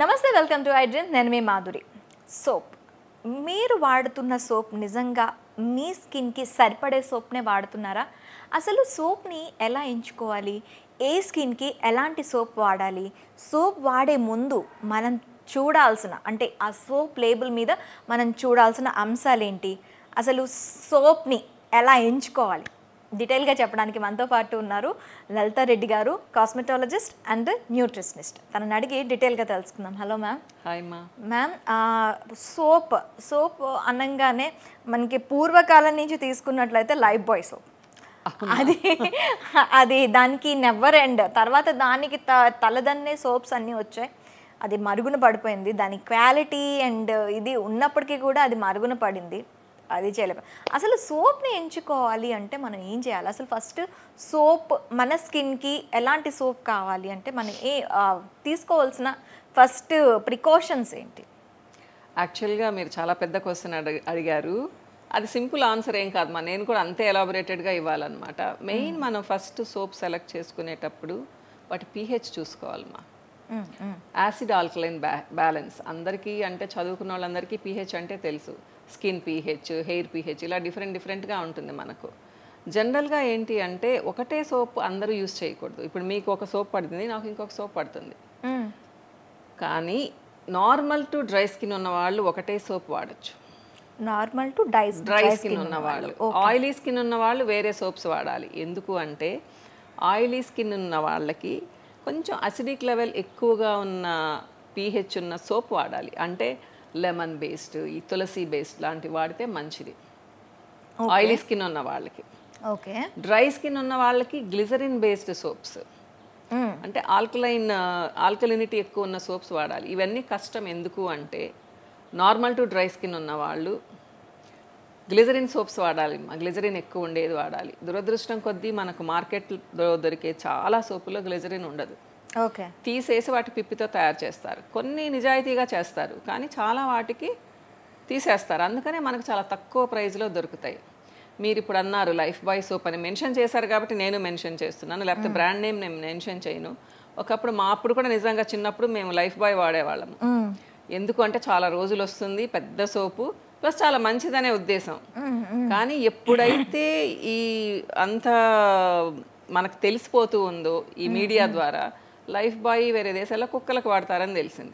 నమస్తే welcome to iDream నేను మీ Madhuri soap మీరు వాడుతున్న సోప్ నిజంగా మీ స్కిన్కి సరిపడే సోప్నే వాడుతున్నారా అసలు సోప్ని ఎలా ఎంచుకోవాలి ఏ స్కిన్కి ఎలాంటి సోప్ వాడాలి సోప్ వాడే ముందు మనం చూడాల్సిన అంటే ఆ సోప్ లేబుల్ మీద మనం చూడాల్సిన అంశాలు ఏంటి అసలు సోప్ని ఎలా ఎంచుకోవాలి డీటెయిల్గా చెప్పడానికి మనతో పాటు ఉన్నారు లలితా రెడ్డి గారు కాస్మెటాలజిస్ట్ అండ్ న్యూట్రిషనిస్ట్ తనని అడిగి డీటెయిల్గా తెలుసుకుందాం హలో మ్యామ్ హాయ్ మా మ్యామ్ సోప్ సోప్ అనగానే మనకి పూర్వకాలం నుంచి తీసుకున్నట్లయితే లైఫ్ బాయ్ సోప్ అది అది దానికి నెవర్ ఎండ్ తర్వాత దానికి త తలదన్నే సోప్స్ అన్నీ వచ్చాయి అది మరుగున పడిపోయింది దాని క్వాలిటీ అండ్ ఇది ఉన్నప్పటికీ కూడా అది మరుగున పడింది అది చేయలేము అసలు సోప్ని ఎంచుకోవాలి అంటే మనం ఏం చేయాలి అసలు ఫస్ట్ సోప్ మన స్కిన్కి ఎలాంటి సోప్ కావాలి అంటే మనం ఏ ఆ, తీసుకోవాల్సిన ఫస్ట్ ప్రికాషన్స్ ఏంటి యాక్చువల్గా మీరు చాలా పెద్ద క్వశ్చన్ అడిగి అడిగారు అది సింపుల్ ఆన్సర్ ఏం కాదు మా నేను కూడా అంతే ఎలాబొరేటెడ్గా ఇవ్వాలన్నమాట మెయిన్ మనం ఫస్ట్ సోప్ సెలెక్ట్ చేసుకునేటప్పుడు వాటి పీహెచ్ చూసుకోవాలి మా మ్మ్, మ్మ్. యాసిడ్ ఆల్కలైన్ బ్యా బ్యాలెన్స్ అందరికీ అంటే చదువుకున్న వాళ్ళందరికీ పీహెచ్ అంటే తెలుసు స్కిన్ పీహెచ్ హెయిర్ పీహెచ్ ఇలా డిఫరెంట్ డిఫరెంట్గా ఉంటుంది మనకు జనరల్గా ఏంటి అంటే ఒకటే సోప్ అందరూ యూస్ చేయకూడదు ఇప్పుడు మీకు ఒక సోప్ పడుతుంది నాకు ఇంకొక సోప్ పడుతుంది మ్మ్. కానీ నార్మల్ టు డ్రై స్కిన్ ఉన్న వాళ్ళు ఒకటే సోప్ వాడచ్చు నార్మల్ టు డైస్ డ్రై స్కిన్ ఉన్న వాళ్ళు ఆయిలీ స్కిన్ ఉన్న వాళ్ళు వేరే సోప్స్ వాడాలి ఎందుకు అంటే ఆయిలీ స్కిన్ ఉన్న వాళ్ళకి కొంచెం అసిడిక్ లెవెల్ ఎక్కువగా ఉన్న పీహెచ్ ఉన్న సోప్ వాడాలి అంటే లెమన్ బేస్డ్ ఈ తులసి బేస్డ్ లాంటివి వాడితే మంచిది ఆయిలీ స్కిన్ ఉన్న వాళ్ళకి ఓకే డ్రై స్కిన్ ఉన్న వాళ్ళకి గ్లిజరిన్ బేస్డ్ సోప్స్ మ్మ్. అంటే ఆల్కలైన్ ఆల్కలినిటీ ఎక్కువ ఉన్న సోప్స్ వాడాలి ఇవన్నీ కష్టం ఎందుకు అంటే నార్మల్ టు డ్రై స్కిన్ ఉన్న వాళ్ళు గ్లిజరిన్ సోప్స్ వాడాలి గ్లిజరిన్ ఎక్కువ ఉండేది వాడాలి దురదృష్టం కొద్దీ మనకు మార్కెట్లో దొరికే చాలా సోపులో గ్లిజరిన్ ఉండదు ఓకే తీసేసి వాటి పిప్పితో తయారు చేస్తారు కొన్ని నిజాయితీగా చేస్తారు కానీ చాలా వాటికి తీసేస్తారు అందుకనే మనకు చాలా తక్కువ ప్రైస్లో దొరుకుతాయి మీరు ఇప్పుడు అన్నారు లైఫ్ బాయ్ సోప్ అని మెన్షన్ చేశారు కాబట్టి నేను మెన్షన్ చేస్తున్నాను లేకపోతే బ్రాండ్ నేమ్ నేను మెన్షన్ చేయను ఒకప్పుడు మా అప్పుడు కూడా నిజంగా చిన్నప్పుడు మేము లైఫ్ బాయ్ వాడేవాళ్ళము మ్మ్. ఎందుకు అంటే చాలా రోజులు వస్తుంది పెద్ద సోపు ప్లస్ చాలా మంచిదనే ఉద్దేశం మ్మ్. కానీ ఎప్పుడైతే ఈ అంత మనకు తెలిసిపోతూ ఉందో ఈ మీడియా ద్వారా లైఫ్ బాయ్ వేరే దేశాల్లో కుక్కలకు వాడతారని తెలిసింది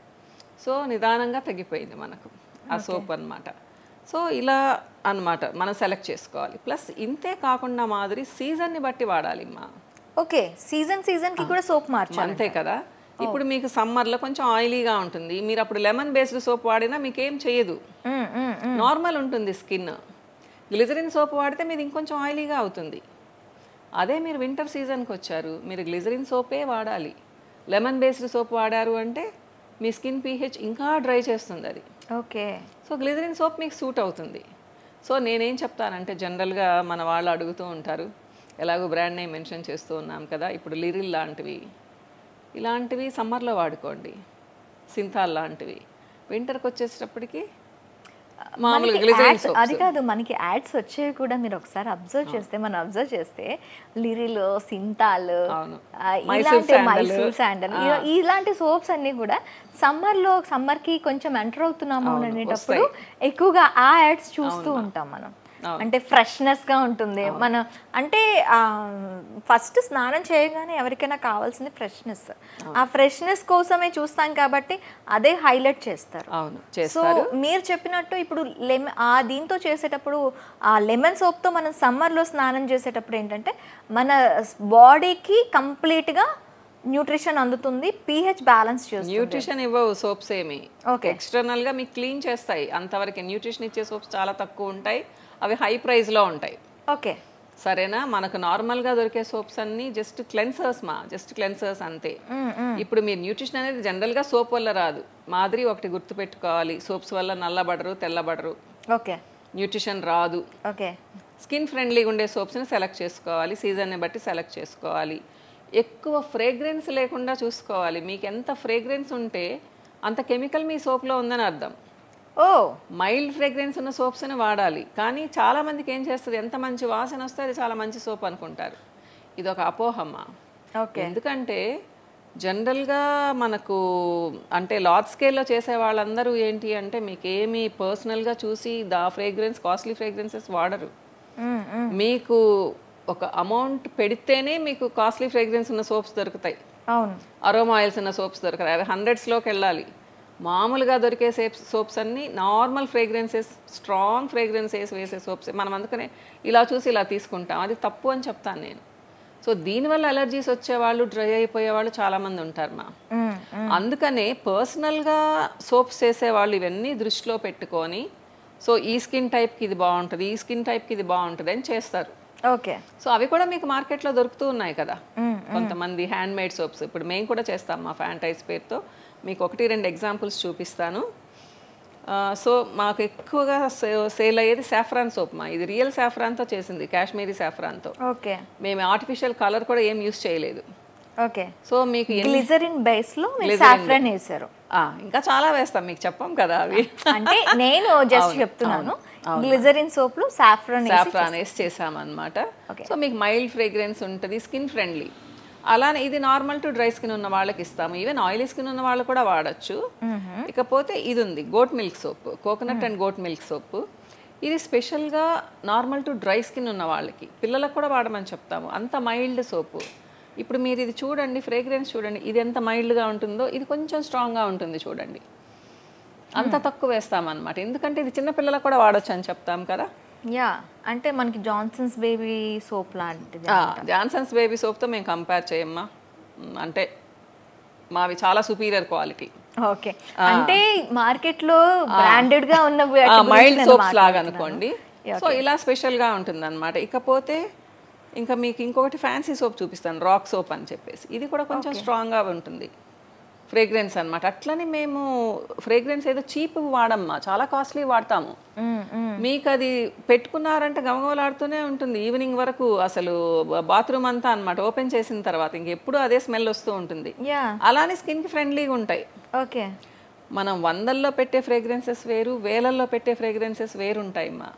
సో నిదానంగా తగ్గిపోయింది మనకు ఆ సోప్ అన్నమాట సో ఇలా అన్నమాట మనం సెలెక్ట్ చేసుకోవాలి ప్లస్ ఇంతే కాకుండా మాదిరి సీజన్ని బట్టి వాడాలి మా ఓకే సీజన్ సీజన్ కి కూడా సోప్ మార్చాలి అంతే కదా ఇప్పుడు మీకు సమ్మర్లో కొంచెం ఆయిలీగా ఉంటుంది మీరు అప్పుడు లెమన్ బేస్డ్ సోప్ వాడినా మీకు ఏం చేయదు మ్మ్, మ్మ్, మ్మ్. నార్మల్ ఉంటుంది స్కిన్ గ్లిజరిన్ సోప్ వాడితే మీది ఇంకొంచెం ఆయిలీగా అవుతుంది అదే మీరు వింటర్ సీజన్కి వచ్చారు మీరు గ్లిజరిన్ సోపే వాడాలి లెమన్ బేస్డ్ సోప్ వాడారు అంటే మీ స్కిన్ పీహెచ్ ఇంకా డ్రై చేస్తుంది అది ఓకే సో గ్లిజరిన్ సోప్ మీకు సూట్ అవుతుంది సో నేనేం చెప్తానంటే జనరల్గా మన వాళ్ళు అడుగుతూ ఉంటారు ఎలాగో బ్రాండ్ నేమ్ మెన్షన్ చేస్తూ ఉన్నాం కదా ఇప్పుడు లిరిల్ లాంటివి ఇలాంటివి సమ్మర్లో వాడుకోండి సింథాల్ లాంటివి వింటర్కి వచ్చేటప్పటికి మామూలుగా మనకి గ్లిజరిన్ ads- అది కాదు మనకి యాడ్స్ వచ్చేవి కూడా మీరు ఒకసారి అబ్జర్వ్ చేస్తే మనం అబ్జర్వ్ చేస్తే లిరిల్ సింతాల్ అవును. ఆ, మైసూర్ ఇలాంటి శాండల్. మైసూర్ శాండల్ ఇలా- ఇలాంటి సోప్స్ అన్ని కూడా సమ్మర్ లో సమ్మర్ కి కొంచెం ఎంటర్ అవుతున్నాము అవును, అనేటప్పుడు ఎక్కువగా ఆ యాడ్స్ చూస్తూ ఉంటాం మనం అంటే ఫ్రెష్నెస్ గా ఉంటుంది మన అంటే ఫస్ట్ స్నానం చేయగానే ఎవరికైనా కావాల్సింది ఫ్రెష్నెస్ ఆ ఫ్రెష్నెస్ కోసమే చూస్తాం కాబట్టి అదే హైలైట్ చేస్తారు అవును సో చేస్తారు మీరు చెప్పినట్టు ఇప్పుడు లెమన్ ఆ దీంతో చేసేటప్పుడు ఆ లెమన్ సోప్తో మనం సమ్మర్లో స్నానం చేసేటప్పుడు ఏంటంటే మన బాడీకి కంప్లీట్గా న్యూట్రిషన్ అందుతుంది పీహెచ్ బ్యాలెన్స్ చేస్తుంది న్యూట్రిషన్ ఇవ్వవు సోప్స్ ఏమి Okay. ఎక్స్టర్నల్ గా మీకు క్లీన్ చేస్తాయి అంతవరకు న్యూట్రిషన్ ఇచ్చే సోప్స్ చాలా తక్కువ ఉంటాయి అవి హై ప్రైస్ లో ఉంటాయి ఓకే సరేనా మనకు నార్మల్ గా దొరికే సోప్స్ అన్ని జస్ట్ క్లెన్సర్స్ మా జస్ట్ క్లెన్సర్స్ అంతే ఇప్పుడు మీరు న్యూట్రిషన్ అనేది జనరల్ గా సోప్ వల్ల రాదు మాదిరి ఒకటి గుర్తుపెట్టుకోవాలి సోప్స్ వల్ల నల్లబడరు తెల్లబడరు ఓకే న్యూట్రిషన్ రాదు ఓకే స్కిన్ ఫ్రెండ్లీగా ఉండే సోప్స్ని సెలెక్ట్ చేసుకోవాలి సీజన్ని బట్టి సెలెక్ట్ చేసుకోవాలి ఎక్కువ ఫ్రేగ్రెన్స్ లేకుండా చూసుకోవాలి మీకు ఎంత ఫ్రేగ్రెన్స్ ఉంటే అంత కెమికల్ మీ సోప్లో ఉందని అర్థం ఓ మైల్డ్ ఫ్రేగ్రెన్స్ ఉన్న సోప్స్ని వాడాలి కానీ చాలా మందికి ఏం చేస్తుంది ఎంత మంచి వాసన వస్తే అది చాలా మంచి సోప్ అనుకుంటారు ఇది ఒక అపోహమ్మ ఓకే ఎందుకంటే జనరల్గా మనకు అంటే లార్జ్ స్కేల్లో చేసే వాళ్ళందరూ ఏంటి అంటే మీకు ఏమి పర్సనల్గా చూసి దా ఫ్రేగ్రెన్స్ కాస్ట్లీ ఫ్రేగ్రెన్సెస్ వాడరు మ్మ్, మ్మ్. మీకు ఒక అమౌంట్ పెడితేనే మీకు కాస్ట్లీ ఫ్రేగ్రెన్స్ ఉన్న సోప్స్ దొరుకుతాయి అవును అరోమా ఆయిల్స్ ఉన్న సోప్స్ దొరకదు అది హండ్రెడ్స్లోకి వెళ్ళాలి మామూలుగా దొరికే సేప్స్ సోప్స్ అన్నీ నార్మల్ ఫ్రేగ్రెన్సెస్ స్ట్రాంగ్ ఫ్రేగ్రెన్సెస్ వేసే సోప్స్ మనం అందుకనే ఇలా చూసి ఇలా తీసుకుంటాం అది తప్పు అని చెప్తాను నేను సో దీనివల్ల అలర్జీస్ వచ్చేవాళ్ళు డ్రై అయిపోయే వాళ్ళు చాలామంది ఉంటారు మా మ్మ్, మ్మ్. అందుకనే పర్సనల్గా సోప్స్ చేసేవాళ్ళు ఇవన్నీ దృష్టిలో పెట్టుకొని సో ఈ స్కిన్ టైప్కి ఇది బాగుంటుంది ఈ స్కిన్ టైప్కి ఇది బాగుంటుంది అని చేస్తారు ఓకే సో అవి కూడా మీకు మార్కెట్లో దొరుకుతూ ఉన్నాయి కదా మ్మ్, కొంతమంది హ్యాండ్ మేడ్ సోప్స్ ఇప్పుడు మేము కూడా చేస్తాం మా ఫ్యాంటైజ్ పేరుతో మీకు ఒకటి రెండు ఎగ్జాంపుల్స్ చూపిస్తాను ఆ, సో మాకు ఎక్కువగా సేల్ అయ్యేది సాఫ్రాన్ సోప్ మా ఇది రియల్ సాఫ్రాన్తో చేసింది కాశ్మీరీ సాఫ్రాన్తో ఓకే మేము ఆర్టిఫిషియల్ కలర్ కూడా ఏం యూస్ చేయలేదు ఓకే సో మీకు ఎన్ని- గ్లిజరిన్ బేస్ లో మీరు సాఫ్రాన్ వేసారు ఆ, ఇంకా చాలా వేస్తాం మీకు చెప్పాం కదా అవి అంటే నేను జస్ట్ చెప్తున్నాను గ్లిజరిన్ సోప్ లో సాఫ్రాన్ సాఫ్రాన్ వేసి చేసామన్నమాట సో మీకు మైల్డ్ ఫ్రేగ్రెన్స్ ఉంటుంది స్కిన్ ఫ్రెండ్లీ అలానే ఇది నార్మల్ టు డ్రై స్కిన్ ఉన్న వాళ్ళకి ఇస్తాము ఈవెన్ ఆయిలీ స్కిన్ ఉన్న వాళ్ళు కూడా వాడచ్చు ఇకపోతే ఇది ఉంది goat milk soap coconut and goat milk soap ఇది స్పెషల్గా నార్మల్ టు డ్రై స్కిన్ ఉన్న వాళ్ళకి పిల్లలకు కూడా వాడమని చెప్తాము అంత మైల్డ్ సోపు ఇప్పుడు మీరు ఇది చూడండి ఫ్రేగ్రెన్స్ చూడండి ఇది ఎంత మైల్డ్గా ఉంటుందో ఇది కొంచెం స్ట్రాంగ్గా ఉంటుంది చూడండి అంత తక్కువ వేస్తామన్నమాట ఎందుకంటే ఇది చిన్న పిల్లలకు కూడా వాడొచ్చు అని చెప్తాం కదా యా అంటే మనకి జాన్సన్స్ బేబీ సోప్ లాంటిది జాన్సన్స్ బేబీ సోప్తో మేము కంపేర్ చేయమ్మా మ్, అంటే మావి చాలా సుపీరియర్ క్వాలిటీ ఓకే అంటే మార్కెట్ లో బ్రాండెడ్ గా ఉన్న వాటి గురించి మైల్డ్ నేను సోప్స్ లాగా మాట్లాడుతున్నాను. అనుకోండి సో ఇలా స్పెషల్గా ఉంటుంది అనమాట ఇకపోతే ఇంకా మీకు ఇంకొకటి ఫ్యాన్సీ సోప్ చూపిస్తాను రాక్ సోప్ అని చెప్పేసి ఇది కూడా కొంచెం స్ట్రాంగ్గా ఉంటుంది ఫ్రేగ్రెన్స్ అన్నమాట అట్లని మేము ఫ్రేగ్రెన్స్ ఏదో చీప్ వాడమ్మా చాలా కాస్ట్లీ వాడతాము మ్మ్, మ్మ్. మీకు అది పెట్టుకున్నారంటే గమగమలాడుతూనే ఉంటుంది ఈవినింగ్ వరకు అసలు బాత్రూమ్ అంతా అన్నమాట ఓపెన్ చేసిన తర్వాత ఇంకెప్పుడు అదే స్మెల్ వస్తూ ఉంటుంది యా అలానే స్కిన్కి ఫ్రెండ్లీగా ఉంటాయి ఓకే మనం వందల్లో పెట్టే ఫ్రేగ్రెన్సెస్ వేరు వేలల్లో పెట్టే ఫ్రేగ్రెన్సెస్ వేరు ఉంటాయి మా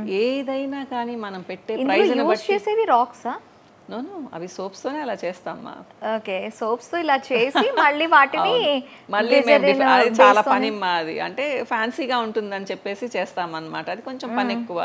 ఏదైనా కానీ మనం పెట్టే ఇందులో ప్రైజ్ యూజ్ చేసేవి రాక్సా నోను అవి సోప్స్తోనే అలా చేస్తామ్మా ఓకే సోప్స్ తో ఇలా చేసి మళ్ళీ వాటిని మళ్ళీ మేము glycerin డిఫ- అది చాలా base పని మా అది అంటే ఫ్యాన్సీగా ఉంటుందని చెప్పేసి చేస్తామన్నమాట అది కొంచెం పని ఎక్కువ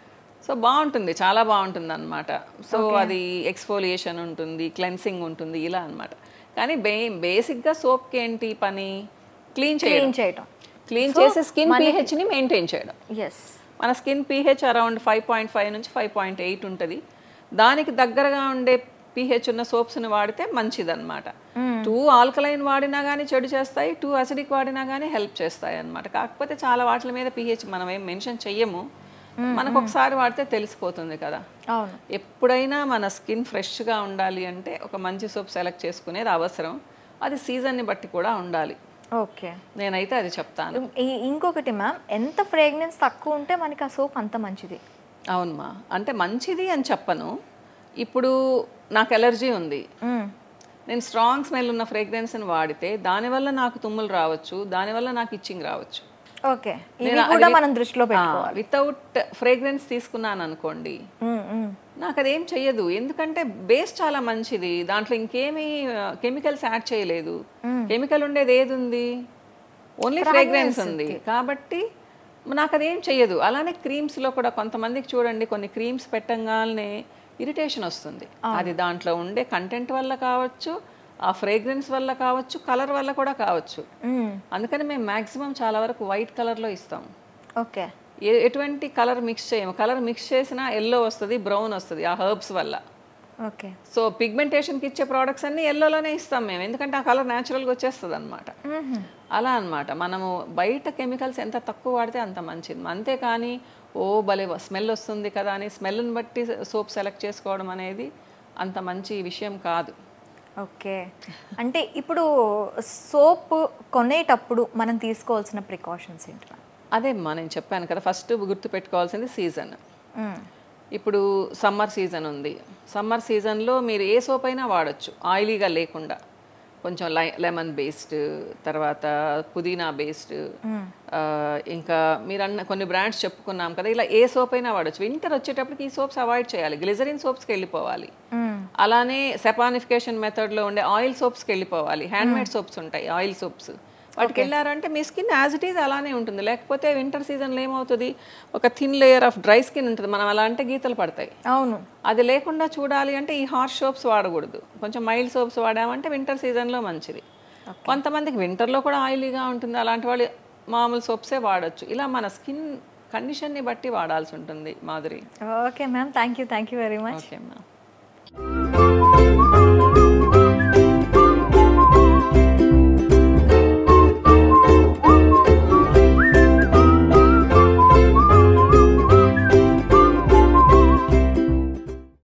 సో బాగుంటుంది చాలా బాగుంటుంది అనమాట సో అది ఎక్స్ఫోలియేషన్ ఉంటుంది క్లెన్సింగ్ ఉంటుంది ఇలా అన్నమాట కానీ బే బేసిక్గా సోప్కి ఏంటి పని క్లీన్ చేయడం క్లీన్ చేయటం క్లీన్ చేసి స్కిన్ ని మెయింటైన్ చేయడం ఎస్ మన skin pH around five point five నుంచి ఫైవ్ పాయింట్ ఎయిట్ ఉంటుంది దానికి దగ్గరగా ఉండే పీహెచ్ ఉన్న సోప్స్ని వాడితే మంచిదన్నమాట టూ ఆల్కలైన్ వాడినా కానీ చెడు చేస్తాయి టూ అసిడిక్ వాడినా కానీ హెల్ప్ చేస్తాయి అన్నమాట కాకపోతే చాలా వాటి మీద పీహెచ్ మనం ఏం మెన్షన్ చెయ్యము మనకు ఒకసారి వాడితే తెలిసిపోతుంది కదా అవును ఎప్పుడైనా మన స్కిన్ ఫ్రెష్గా ఉండాలి అంటే ఒక మంచి సోప్ సెలెక్ట్ చేసుకునేది అవసరం అది సీజన్ని బట్టి కూడా ఉండాలి ఓకే నేనైతే అది చెప్తాను ఈ- ఇంకొకటి మ్యామ్ ఎంత ఫ్రేగ్రెన్స్ తక్కువ ఉంటే మనకి ఆ సోప్ అంత మంచిది అవునమ్మా అంటే మంచిది అని చెప్పను ఇప్పుడు నాకు ఎలర్జీ ఉంది మ్మ్. నేను స్ట్రాంగ్ స్మెల్ ఉన్న ఫ్రేగ్రెన్స్ని వాడితే దానివల్ల నాకు తుమ్ములు రావచ్చు దానివల్ల నాకు ఇచ్చింగ్ రావచ్చు ఓకే ఇది కూడా మనం దృష్టిలో పెట్టు వితౌట్ ఫ్రేగ్రెన్స్ తీసుకున్నాను అనుకోండి మ్మ్, మ్మ్. నాకు అదేం చెయ్యదు ఎందుకంటే బేస్ చాలా మంచిది దాంట్లో ఇంకేమీ కెమికల్స్ యాడ్ చేయలేదు కెమికల్ ఉండేది ఏది ఉంది ఓన్లీ ఫ్రేగ్రెన్స్ ఉంది కాబట్టి నాకు అదేం చెయ్యదు అలానే క్రీమ్స్లో కూడా కొంతమందికి చూడండి కొన్ని క్రీమ్స్ పెట్టంగానే ఇరిటేషన్ వస్తుంది అది దాంట్లో ఉండే కంటెంట్ వల్ల కావచ్చు ఆ ఫ్రేగ్రెన్స్ వల్ల కావచ్చు కలర్ వల్ల కూడా కావచ్చు మ్మ్. అందుకని మేము మ్యాక్సిమం చాలా వరకు వైట్ కలర్లో ఇస్తాం ఓకే ఏ- ఎటువంటి కలర్ మిక్స్ చేయము కలర్ మిక్స్ చేసినా ఎల్లో వస్తుంది బ్రౌన్ వస్తుంది ఆ హర్బ్స్ వల్ల ఓకే సో పిగ్మెంటేషన్కి ఇచ్చే ప్రోడక్ట్స్ అన్నీ ఎల్లోలోనే ఇస్తాం మేము ఎందుకంటే ఆ కలర్ న్యాచురల్గా వచ్చేస్తుంది అనమాట మ్మ్. అలా అన్నమాట మనము బయట కెమికల్స్ ఎంత తక్కువ వాడితే అంత మంచిది అంతేకాని ఓ భలే స్మెల్ వస్తుంది కదా అని స్మెల్ని బట్టి సోప్ సెలెక్ట్ చేసుకోవడం అనేది అంత మంచి విషయం కాదు ఓకే అంటే ఇప్పుడు సోప్ కొనేటప్పుడు మనం తీసుకోవాల్సిన ప్రికాషన్స్ ఏంటి మ్యామ్? అదే అమ్మా నేను చెప్పాను కదా ఫస్ట్ గుర్తు పెట్టుకోవాల్సింది సీజన్ మ్మ్. ఇప్పుడు సమ్మర్ సీజన్ ఉంది సమ్మర్ సీజన్లో మీరు ఏ సోప్ అయినా వాడచ్చు ఆయిలీగా లేకుండా కొంచెం లై లెమన్ బేస్డ్ తర్వాత పుదీనా బేస్డ్ ఇంకా మీరు అన్న కొన్ని బ్రాండ్స్ చెప్పుకున్నాం కదా ఇలా ఏ సోప్ అయినా వాడచ్చు వింటర్ వచ్చేటప్పటికి ఈ సోప్స్ అవాయిడ్ చేయాలి గ్లిజరిన్ సోప్స్కి వెళ్ళిపోవాలి మ్మ్. అలానే సెపానిఫికేషన్ మెథడ్లో ఉండే ఆయిల్ సోప్స్కి వెళ్ళిపోవాలి హ్యాండ్మేడ్ సోప్స్ ఉంటాయి ఆయిల్ సోప్స్ వాటికి వెళ్ళారంటే మీ స్కిన్ యాజ్ ఇట్ ఈజ్ అలానే ఉంటుంది లేకపోతే వింటర్ సీజన్లో ఏమవుతుంది ఒక thin layer of dry skin ఉంటుంది మనం అలా అంటే గీతలు పడతాయి అవును అది లేకుండా చూడాలి అంటే ఈ హార్ష్ సోప్స్ వాడకూడదు కొంచెం మైల్డ్ సోప్స్ వాడామంటే వింటర్ సీజన్లో మంచిది కొంతమందికి వింటర్లో కూడా ఆయిలీగా ఉంటుంది అలాంటి వాళ్ళు మామూలు సోప్సే వాడచ్చు ఇలా మన స్కిన్ కండిషన్ని బట్టి వాడాల్సి ఉంటుంది Madhuri okay ma'am thank you thank you very much okay ma'am